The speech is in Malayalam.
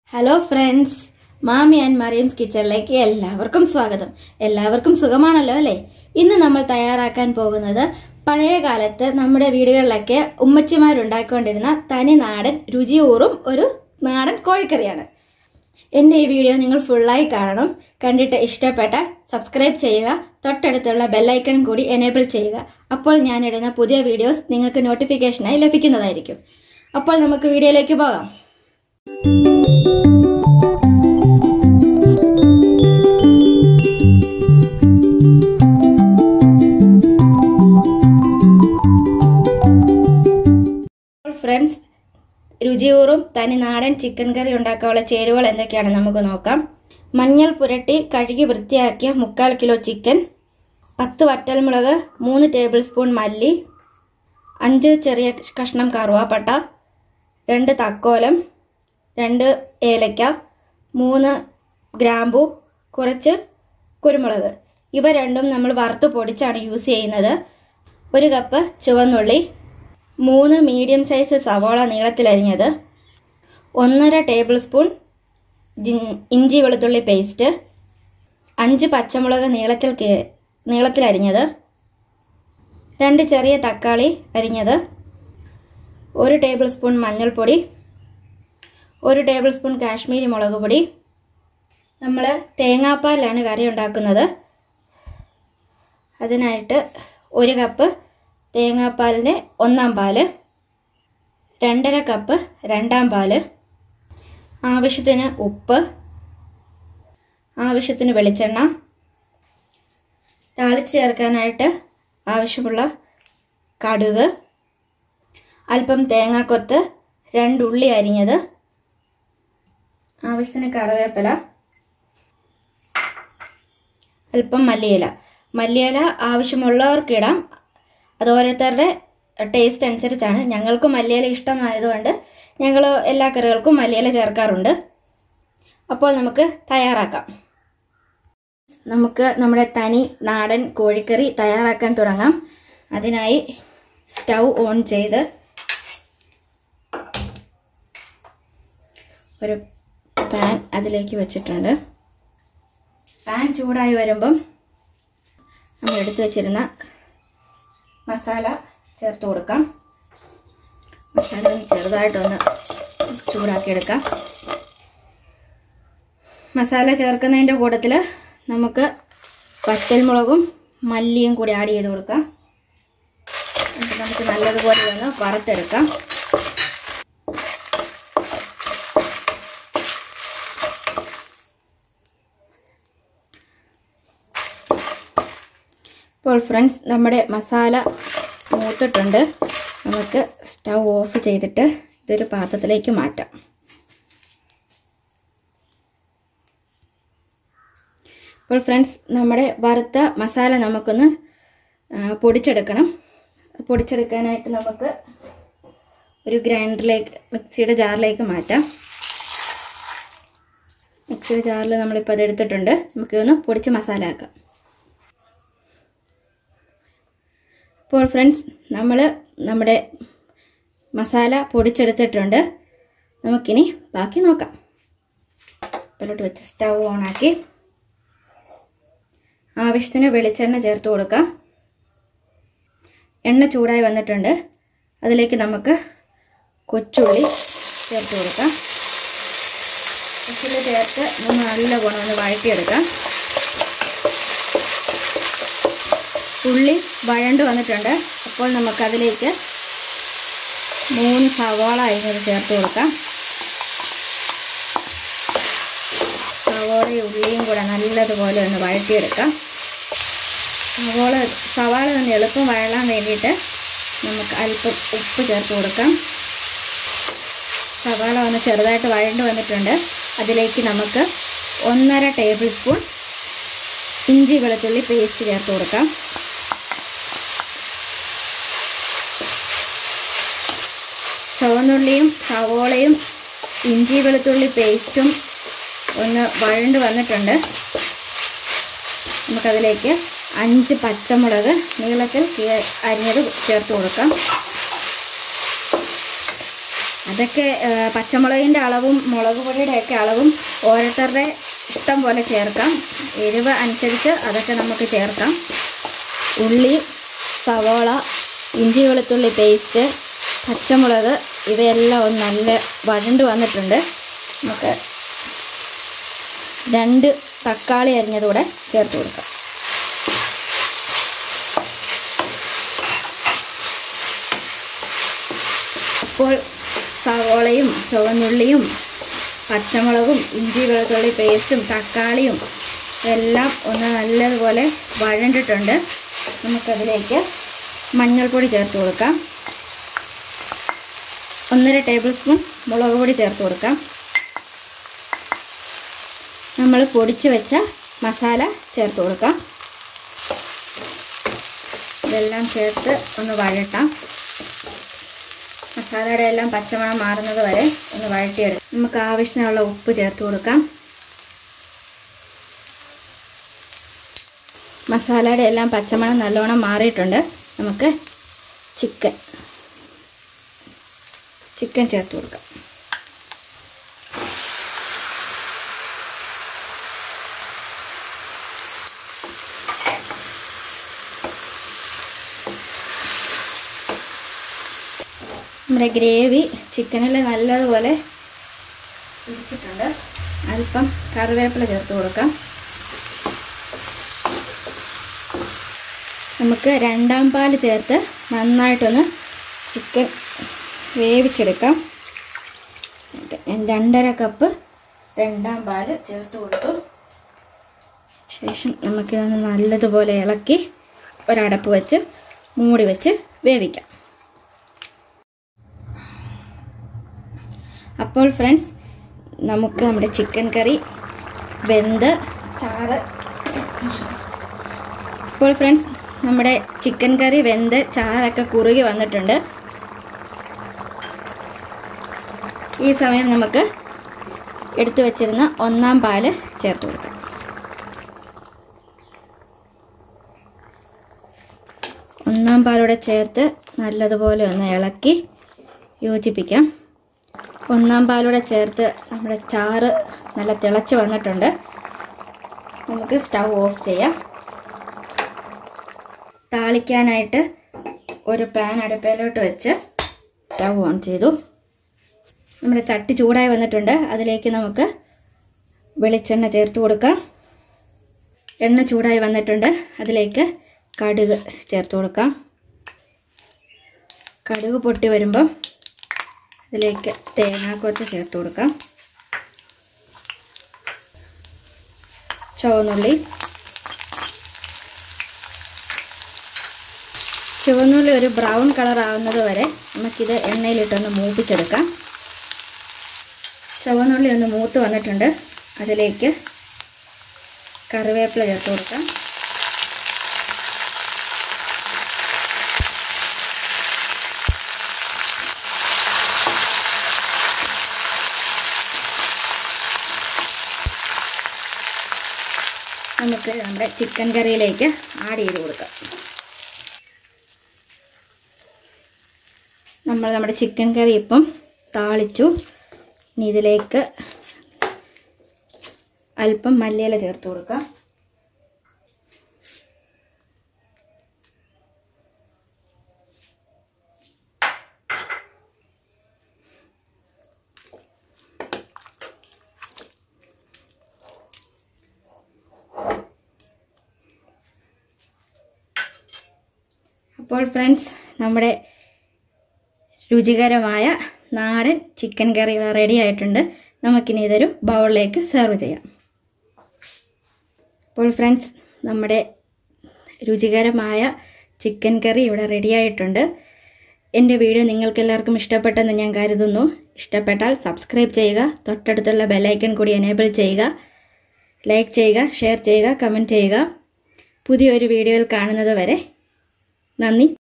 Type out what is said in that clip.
hello friends Mami and Mariyam's കിച്ചണിലേക്ക് എല്ലാവർക്കും സ്വാഗതം എല്ലാവർക്കും സുഖമാണല്ലോ അല്ലേ ഇന്ന് നമ്മൾ തയ്യാറാക്കാൻ പോകുന്നത് പഴയ കാലത്ത് നമ്മുടെ വീടുകളിലൊക്കെ ഉമ്മച്ചിമാരുണ്ടാക്കിക്കൊണ്ടിരുന്ന തനി നാടൻ രുചിയൂറും ഒരു നാടൻ കോഴിക്കറിയാണ് എൻ്റെ ഈ വീഡിയോ നിങ്ങൾ ഫുള്ളായി കാണണം കണ്ടിട്ട് ഇഷ്ടപ്പെട്ടാൽ സബ്സ്ക്രൈബ് ചെയ്യുക തൊട്ടടുത്തുള്ള ബെല്ലൈക്കൺ കൂടി എനേബിൾ ചെയ്യുക അപ്പോൾ ഞാനിടുന്ന പുതിയ വീഡിയോസ് നിങ്ങൾക്ക് നോട്ടിഫിക്കേഷനായി ലഭിക്കുന്നതായിരിക്കും അപ്പോൾ നമുക്ക് വീഡിയോയിലേക്ക് പോകാം ഫ്രണ്ട്സ് രുചിയൂറും തനി നാടൻ ചിക്കൻ കറി ഉണ്ടാക്കാനുള്ള ചേരുവകൾ എന്തൊക്കെയാണ് നമുക്ക് നോക്കാം മഞ്ഞൾ പുരട്ടി കഴുകി വൃത്തിയാക്കിയ മുക്കാൽ കിലോ ചിക്കൻ പത്ത് വറ്റൽമുളക് മൂന്ന് ടേബിൾ സ്പൂൺ മല്ലി അഞ്ച് ചെറിയ കഷ്ണം കറുവാപ്പട്ട രണ്ട് തക്കോലം രണ്ട് ഏലക്ക മൂന്ന് ഗ്രാമ്പു കുറച്ച് കുരുമുളക് ഇവ രണ്ടും നമ്മൾ വറുത്ത് പൊടിച്ചാണ് യൂസ് ചെയ്യുന്നത് ഒരു കപ്പ് ചുവന്നുള്ളി മൂന്ന് മീഡിയം സൈസ് സവാള നീളത്തിലരിഞ്ഞത് ഒന്നര ടേബിൾ സ്പൂൺ ഇഞ്ചി വെളുത്തുള്ളി പേസ്റ്റ് അഞ്ച് പച്ചമുളക് നീളത്തിൽ നീളത്തിലരിഞ്ഞത് രണ്ട് ചെറിയ തക്കാളി അരിഞ്ഞത് ഒരു ടേബിൾ സ്പൂൺ മഞ്ഞൾപ്പൊടി ഒരു ടേബിൾ സ്പൂൺ കാശ്മീരി മുളക് പൊടി നമ്മൾ തേങ്ങാപ്പാലിലാണ് കറി ഉണ്ടാക്കുന്നത് അതിനായിട്ട് ഒരു കപ്പ് തേങ്ങാപ്പാലിന് ഒന്നാം പാല് രണ്ടര കപ്പ് രണ്ടാം പാല് ആവശ്യത്തിന് ഉപ്പ് ആവശ്യത്തിന് വെളിച്ചെണ്ണ താളിച്ച് ചേർക്കാനായിട്ട് ആവശ്യമുള്ള കടുക് അല്പം തേങ്ങാക്കൊത്ത് രണ്ടുള്ളി അരിഞ്ഞത് ആവശ്യത്തിന് കറിവേപ്പില അല്പം മല്ലിയില മല്ലിയില ആവശ്യമുള്ളവർക്കിടാം അത് ഓരോരുത്തരുടെ ടേസ്റ്റ് അനുസരിച്ചാണ് ഞങ്ങൾക്ക് മല്ലിയില ഇഷ്ടമായതുകൊണ്ട് ഞങ്ങൾ എല്ലാ കറികൾക്കും മല്ലിയില ചേർക്കാറുണ്ട് അപ്പോൾ നമുക്ക് തയ്യാറാക്കാം നമുക്ക് നമ്മുടെ തനി നാടൻ കോഴിക്കറി തയ്യാറാക്കാൻ തുടങ്ങാം അതിനായി സ്റ്റൗ ഓൺ ചെയ്ത് ഒരു പാൻ അതിലേക്ക് വെച്ചിട്ടുണ്ട് പാൻ ചൂടായി വരുമ്പം നമ്മൾ എടുത്തു വെച്ചിരുന്ന മസാല ചേർത്ത് കൊടുക്കാം മസാല ഒന്ന് ചെറുതായിട്ടൊന്ന് ചൂടാക്കിയെടുക്കാം മസാല ചേർക്കുന്നതിൻ്റെ കൂട്ടത്തിൽ നമുക്ക് പച്ചൽമുളകും മല്ലിയും കൂടി ആഡ് ചെയ്ത് കൊടുക്കാം നമുക്ക് നല്ലതുപോലെ ഒന്ന് വറുത്തെടുക്കാം ഇപ്പോൾ ഫ്രണ്ട്സ് നമ്മുടെ മസാല മൂത്തിട്ടുണ്ട് നമുക്ക് സ്റ്റൗ ഓഫ് ചെയ്തിട്ട് ഇതൊരു പാത്രത്തിലേക്ക് മാറ്റാം ഇപ്പോൾ ഫ്രണ്ട്സ് നമ്മുടെ വറുത്ത മസാല നമുക്കൊന്ന് പൊടിച്ചെടുക്കണം പൊടിച്ചെടുക്കാനായിട്ട് നമുക്ക് ഒരു ഗ്രൈൻഡറിലേക്ക് മിക്സിയുടെ ജാറിലേക്ക് മാറ്റാം മിക്സിയുടെ ജാറിൽ നമ്മളിപ്പോൾ അത് എടുത്തിട്ടുണ്ട് നമുക്കൊന്ന് പൊടിച്ച് മസാല ആക്കാം ഇപ്പോൾ ഫ്രണ്ട്സ് നമ്മൾ നമ്മുടെ മസാല പൊടിച്ചെടുത്തിട്ടുണ്ട് നമുക്കിനി ബാക്കി നോക്കാം ഇപ്പോഴോട്ട് വെച്ച് സ്റ്റൗ ഓണാക്കി ആവശ്യത്തിന് വെളിച്ചെണ്ണ ചേർത്ത് കൊടുക്കാം എണ്ണ ചൂടായി വന്നിട്ടുണ്ട് അതിലേക്ക് നമുക്ക് കൊച്ചുള്ളി ചേർത്ത് കൊടുക്കാം കൊച്ചുള്ളി ചേർത്ത് നമ്മൾ നല്ല ഗുണം ഒന്ന് വഴറ്റിയെടുക്കാം ഉള്ളി വഴണ്ട് വന്നിട്ടുണ്ട് അപ്പോൾ നമുക്കതിലേക്ക് മൂന്ന് സവാള അരിഞ്ഞത് ചേർത്ത് കൊടുക്കാം സവാളയും ഉള്ളിയും കൂടെ നല്ലതുപോലെ ഒന്ന് വഴറ്റിയെടുക്കാം സവാള സവാള ഒന്ന് എളുപ്പം വഴലാൻ വേണ്ടിയിട്ട് നമുക്ക് അല്പം ഉപ്പ് ചേർത്ത് കൊടുക്കാം സവാള ഒന്ന് ചെറുതായിട്ട് വഴണ്ട് വന്നിട്ടുണ്ട് അതിലേക്ക് നമുക്ക് ഒന്നര ടേബിൾ സ്പൂൺ ഇഞ്ചി വെളുത്തുള്ളി പേസ്റ്റ് ചേർത്ത് കൊടുക്കാം ചുവന്നുള്ളിയും സവോളയും ഇഞ്ചി വെളുത്തുള്ളി പേസ്റ്റും ഒന്ന് വഴണ്ട് വന്നിട്ടുണ്ട് നമുക്കതിലേക്ക് അഞ്ച് പച്ചമുളക് നീളത്തിൽ അരിഞ്ഞത് ചേർത്ത് കൊടുക്കാം അതൊക്കെ ആ, പച്ചമുളകിൻ്റെ അളവും മുളക് പൊടിയുടെ ഒക്കെ അളവും ഓരോരുത്തരുടെ ഇഷ്ടം പോലെ ചേർക്കാം എരിവ് അനുസരിച്ച് അതൊക്കെ നമുക്ക് ചേർക്കാം ഉള്ളി സവോള ഇഞ്ചി വെളുത്തുള്ളി പേസ്റ്റ് പച്ചമുളക് ഇവയെല്ലാം ഒന്ന് നല്ല വഴണ്ട് വന്നിട്ടുണ്ട് നമുക്ക് രണ്ട് തക്കാളി അരിഞ്ഞതുകൂടെ ചേർത്ത് കൊടുക്കാം ഇപ്പോൾ സവോളയും ചുവന്നുള്ളിയും പച്ചമുളകും ഇഞ്ചി വെളുത്തുള്ളി പേസ്റ്റും തക്കാളിയും എല്ലാം ഒന്ന് നല്ലതുപോലെ വഴണ്ടിട്ടുണ്ട് നമുക്കതിലേക്ക് മഞ്ഞൾപ്പൊടി ചേർത്ത് കൊടുക്കാം ഒന്നര ടേബിൾ സ്പൂൺ മുളക് പൊടി ചേർത്ത് കൊടുക്കാം നമ്മൾ പൊടിച്ച് വെച്ച മസാല ചേർത്ത് കൊടുക്കാം ഇതെല്ലാം ചേർത്ത് ഒന്ന് വഴട്ടാം മസാലയുടെ എല്ലാം പച്ചമണം മാറുന്നത് വരെ ഒന്ന് വഴട്ടിയെടുക്കാം നമുക്ക് ആവശ്യത്തിനുള്ള ഉപ്പ് ചേർത്ത് കൊടുക്കാം മസാലയുടെ എല്ലാം പച്ചമണം നല്ലോണം മാറിയിട്ടുണ്ട് നമുക്ക് ചിക്കൻ ചിക്കൻ ചേർത്ത് കൊടുക്കാം നമ്മുടെ ഗ്രേവി ചിക്കനിൽ നല്ലതുപോലെ പിടിച്ചിട്ടുണ്ട് അല്പം കറിവേപ്പില ചേർത്ത് കൊടുക്കാം നമുക്ക് രണ്ടാം പാൽ ചേർത്ത് നന്നായിട്ടൊന്ന് ചിക്കൻ വേവിച്ചെടുക്കാം ഞാൻ രണ്ടര കപ്പ് രണ്ടാം പാൽ ചേർത്ത് കൊടുത്തു ശേഷം നമുക്കിതൊന്ന് നല്ലതുപോലെ ഇളക്കി ഒരടപ്പ് വെച്ച് മൂടി വെച്ച് വേവിക്കാം അപ്പോൾ ഫ്രണ്ട്സ് നമുക്ക് നമ്മുടെ ചിക്കൻ കറി വെന്ത് ചാറ് ഇപ്പോൾ ഫ്രണ്ട്സ് നമ്മുടെ ചിക്കൻ കറി വെന്ത് ചാറൊക്കെ കുറുകി വന്നിട്ടുണ്ട് ഈ സമയം നമുക്ക് എടുത്തു വച്ചിരുന്ന ഒന്നാം പാല് ചേർത്ത് കൊടുക്കാം ഒന്നാം പാലൂടെ ചേർത്ത് നല്ലതുപോലെ ഒന്ന് ഇളക്കി യോജിപ്പിക്കാം ഒന്നാം പാലൂടെ ചേർത്ത് നമ്മുടെ ചാറ് നല്ല തിളച്ച് വന്നിട്ടുണ്ട് നമുക്ക് സ്റ്റൗ ഓഫ് ചെയ്യാം താളിക്കാനായിട്ട് ഒരു പാൻ അടുപ്പയിലോട്ട് വെച്ച് സ്റ്റൗ ഓൺ ചെയ്തു നമ്മുടെ ചട്ടി ചൂടായി വന്നിട്ടുണ്ട് അതിലേക്ക് നമുക്ക് വെളിച്ചെണ്ണ ചേർത്ത് കൊടുക്കാം എണ്ണ ചൂടായി വന്നിട്ടുണ്ട് അതിലേക്ക് കടുക് ചേർത്ത് കൊടുക്കാം കടുക് പൊട്ടി വരുമ്പം ഇതിലേക്ക് തേങ്ങാക്കൊത്ത് ചേർത്ത് കൊടുക്കാം ചുവന്നുള്ളി ചുവന്നുള്ളി ഒരു ബ്രൗൺ കളർ ആവുന്നത് വരെ നമുക്കിത് എണ്ണയിലിട്ടൊന്ന് മൂപ്പിച്ചെടുക്കാം ചുവന്നുള്ളി ഒന്ന് മൂത്ത് വന്നിട്ടുണ്ട് അതിലേക്ക് കറിവേപ്പില ചേർത്ത് കൊടുക്കാം നമുക്ക് നമ്മുടെ ചിക്കൻ കറിയിലേക്ക് ആഡ് ചെയ്ത് കൊടുക്കാം നമ്മൾ നമ്മുടെ ചിക്കൻ കറി ഇപ്പം താളിച്ചു ഇനി ഇതിലേക്ക് അല്പം മല്ലിയില ചേർത്ത് കൊടുക്കാം അപ്പോൾ ഫ്രണ്ട്സ് നമ്മുടെ രുചികരമായ നാടൻ ചിക്കൻ കറി ഇവിടെ റെഡി ആയിട്ടുണ്ട് നമുക്കിനി ഇതൊരു ബൗളിലേക്ക് സെർവ് ചെയ്യാം അപ്പോൾ ഫ്രണ്ട്സ് നമ്മുടെ രുചികരമായ ചിക്കൻ കറി ഇവിടെ റെഡി ആയിട്ടുണ്ട് എൻ്റെ വീഡിയോ നിങ്ങൾക്ക് എല്ലാവർക്കും ഇഷ്ടപ്പെട്ടെന്ന് ഞാൻ കരുതുന്നു ഇഷ്ടപ്പെട്ടാൽ സബ്സ്ക്രൈബ് ചെയ്യുക തൊട്ടടുത്തുള്ള ബെല്ലൈക്കൺ കൂടി എനേബിൾ ചെയ്യുക ലൈക്ക് ചെയ്യുക ഷെയർ ചെയ്യുക കമൻറ്റ് ചെയ്യുക പുതിയൊരു വീഡിയോയിൽ കാണുന്നത് വരെ നന്ദി